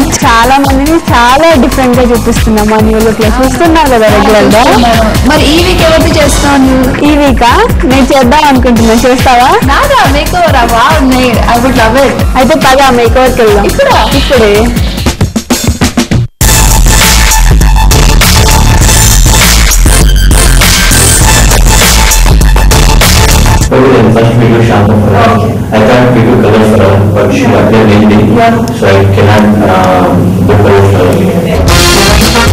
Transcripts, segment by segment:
చాలా మందిని చాలా డిఫరెంట్ గా చూపిస్తున్నాం మా న్యూ లుక్ లో చూస్తున్నారు కదా రెగ్యులర్ గా మరి ఈ వీక్ ఎవరిది చేస్తున్నావు నువ్వు ఈ వీక్ నేను చేద్దాం అనుకుంటున్నా చేస్తావా నాదా makeover wow I would love it అయితే పద మేకవర్కి వెళ్దాం ఇప్పుడా? ఇప్పుడే Okay, then first we do shampoo for her. I can't pick a color for her, but she appeared mainly, so I cannot um, do color for her.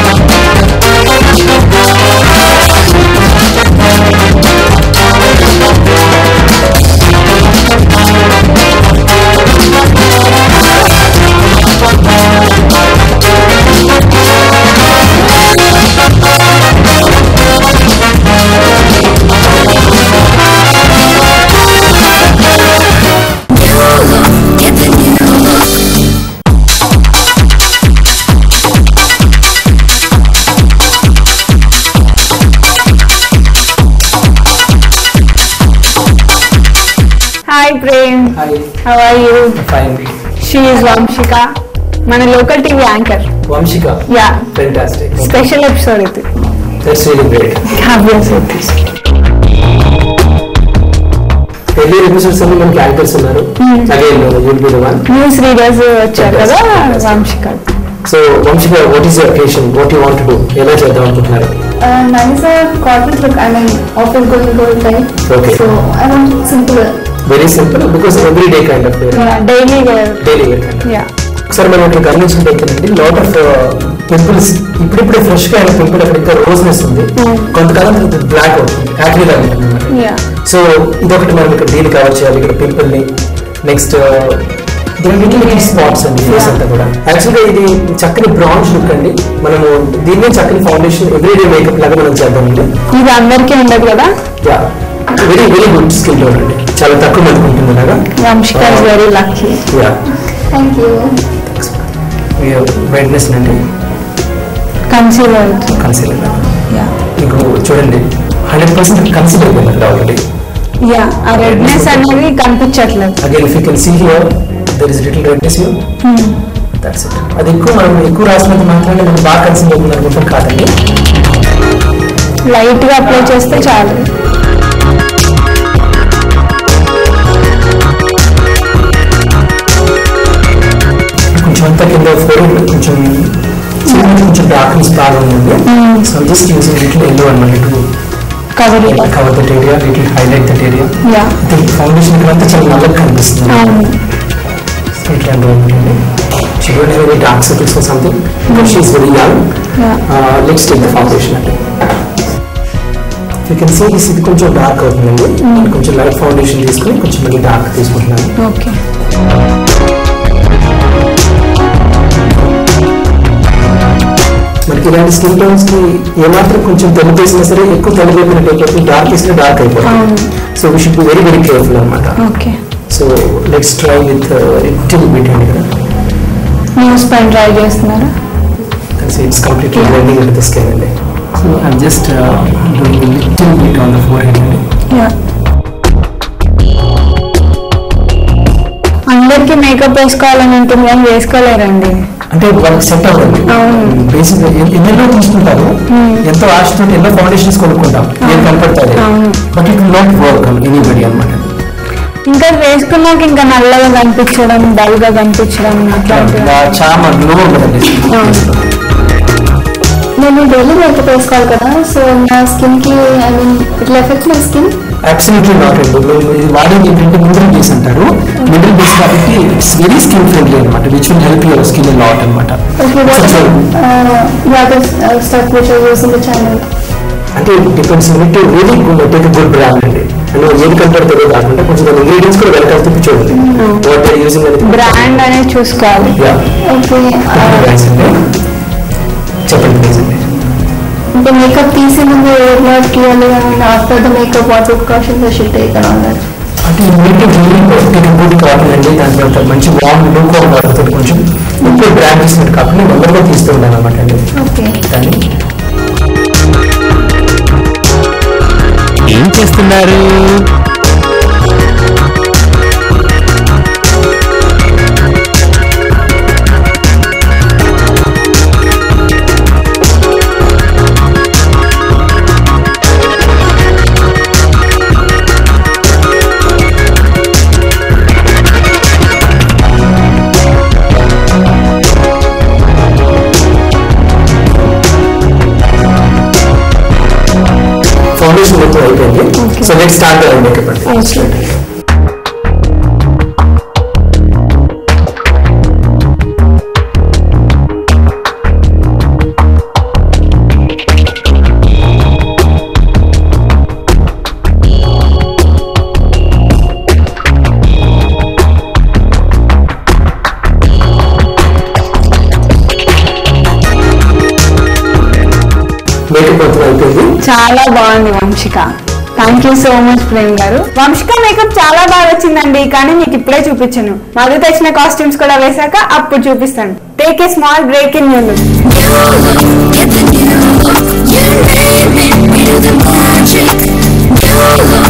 Hi Prem hi how are you fine she is Vamshika మన local TV anchor Vamshika yeah fantastic special episode ఇది that's really great happiest early episodes అన్ని మనకి anchors ఉన్నారు again you'll be the one news readers వచ్చారు కదా Fantastic. Vamshika so Vamshika what is your occasion what you want do ఎలా చేద్దాం అనుకుంటున్నారు mine is a corporate look. I mean, office going gold type. Okay. So I want simple. Very simple because every day kind of daily daily wear kind yeah ఒకసారి మనం ఇక్కడ గమనించినట్టయితేనండి lot of pimples ఇప్పుడిప్పుడే fresh గా అయిన pimple అక్కడ ఇంకా రోజ్నెస్ ఉంది Mm. కొంతకాలం బ్లాక్ అవుతుంది యాక్టివ్ గా ఉంటుంది అన్నమాట యా సో ఇదొకటి మనం ఇక్కడ దీన్ని కవర్ చేయాలి ఇక్కడ పింపుల్ ని నెక్స్ట్ లిటిల్ లిటిల్ స్పాట్స్ అండి ఫేస్ అంతా కూడా యాక్చువల్గా ఇది చక్కని బ్రాంజ్ లుక్ అండి మనము దీన్ని చక్కని ఫౌండేషన్ ఎవ్రీడే మేకప్ లాగా మనం చేద్దామండి ఇది అందరికీ ఉండదు కదా yeah very very good skin tone అండి చాలా తక్కువ మందికి ఉంటుంది అలాగా Vamshika is very lucky yeah Thank you. Whiteness అండి కన్సీలర్ కన్సిలర్ యా మీకు చూడండి హండ్రెడ్ పర్సెంట్ కన్సిడర్ అయిపోయింది ఆల్రెడీ యా ఆ రెడ్నెస్ అనేది కనిపించట్లేదు again if you can see here there is little redness here that's it అది ఎక్కువ మనం ఎక్కువ రాసినంత మాత్రమే మనం బాగా కన్సిడర్ అవుతుంది అనుకుంటాం కాదండి లైట్ గా అప్లై చేస్తే చాలు కొంచెం అంతా కింద ఫోర్ కొంచెం చిన్న కొంచెం డార్క్నెస్ బాగా ఉంది so just using little yellow అనమాట to cover cover that area little highlight that area yeah foundation ఇక్కడ అంతా చాలా నల్లగా కనిపిస్తుంది అవును ఇట్లాంటి ఉంటుంది she don't have any dark circles or something she is very young yeah let's take the foundation అండి యూ కెన్ సీ దిస్ ఇది కొంచెం డార్క్ అవుతుందండి కొంచెం లైట్ ఫౌండేషన్ తీసుకుని కొంచెం మళ్ళీ డార్క్ తీసుకుంటున్నాను ఓకే మనకి ఇలాంటి స్కిన్ టోన్స్ కి ఏమాత్రం కొంచెం తెలుగు వేసినా సరే ఎక్కువ తెలుగు అయిపోయినట్టు అయిపోతుంది డార్క్ వేసినా డార్క్ అయిపోతుంది అవును. So we should be very very careful అనమాట okay so let's try with little bit అండి ఇక్కడ న్యూస్ పైన ట్రై చేస్తున్నారా it's completely blending with the skin అండి so I'm just doing little bit on the forehead అండి yeah అందరికి makeup వేసుకోవాలని ఉంటుంది కానీ వేసుకోలేరండి అంటే వాళ్ళకి సెట్ అవ్వదు అవును. బేసిక్ ఎన్నెన్నో తీసుకుంటారు ఎంతో ఆశతో ఎన్నో ఫౌండేషన్స్ కొనుక్కుంటాం ఏం కనపడుతుంది అవును. But it not work anybody అనమాట ఇంకా వేసుకున్నాక ఇంకా నల్లగా కనిపించడం డల్ గా కనిపించడం అట్లాంటివి చాలా గ్లో ఉంటుందండి నేను డైలీ మేకప్ వేసుకోవాలి కదా సో నా స్కిన్ కి ఐ మీన్ ఇట్లా effect my skin absolutely not అండి మేము ఇది వాడేది ఏంటంటే మినరల్ బేస్ అంటారు మినరల్ బేస్ కాబట్టి ఇట్స్ వెరీ స్కిన్ ఫ్రెండ్లీ అనమాట which will help your skin lot అనమాట okay what stuff which are using the channel అంటే depends to really take good brand అండి అంటే ఏది కనపడుతుందో కాకుండా కొంచెం దాని ఇంగ్రీడియంట్స్ కూడా వెనకాల తిప్పి చూడండి వాట్ ఆర్ యూజింగ్ అనేది బ్రాండ్ అనేది చూసుకోవాలి Yeah. ఓకే Brands అండి. చెప్పండి ప్లీజ్ అండి అంటే మేకప్ తీసే ముందు not clearly and after the makeup what precautions I should take and all that అంటే ఇమ్మీడియట్ టేక్ గుడ్ కాటన్ అండి దాని తర్వాత మంచి వామ్ లూక్ వాడుతుంది కొంచెం ఎక్కువ బ్రాండ్ తీసినట్టు కాకుండా నెమ్మదిగా తీస్తూ ఉండాలి అనమాట అండి ఓకే కానీ ఏం చేస్తున్నారు so let start the makeup అండి Absolutely. మేకప్ మొత్తం అయిపోయింది చాలా బాగుంది Vamshika thank you so much Prem గారు వంశిక మేకప్ చాలా బాగా వచ్చిందండి కానీ మీకు ఇప్పుడే చూపించను మధు తెచ్చిన కాస్ట్యూమ్స్ కూడా వేశాక అప్పుడు చూపిస్తాను take a small break in యూన్ Get the new look, you name it, we do the magic. New look,